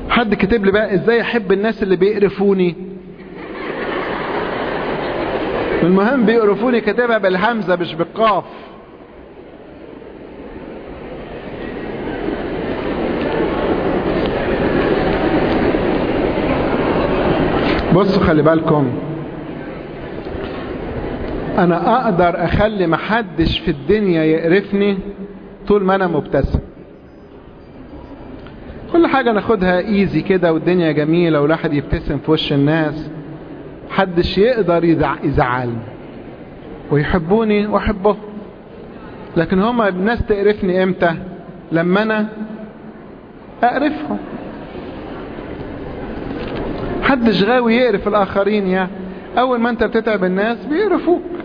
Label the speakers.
Speaker 1: حد كتب لي بقى ازاي احب الناس اللي بيقرفوني المهم بيقرفوني كاتبها بالهمزة مش بالقاف بصوا خلي بالكم انا اقدر اخلي محدش في الدنيا يقرفني طول ما انا مبتسم كل حاجة ناخدها ايزي كده والدنيا جميلة والواحد يبتسم في وش الناس محدش يقدر يزع يزعلني ويحبوني واحبه لكن هما الناس تقرفني امتى لما انا اقرفهم محدش غاوي يقرف الاخرين يعني اول ما انت بتتعب الناس بيقرفوك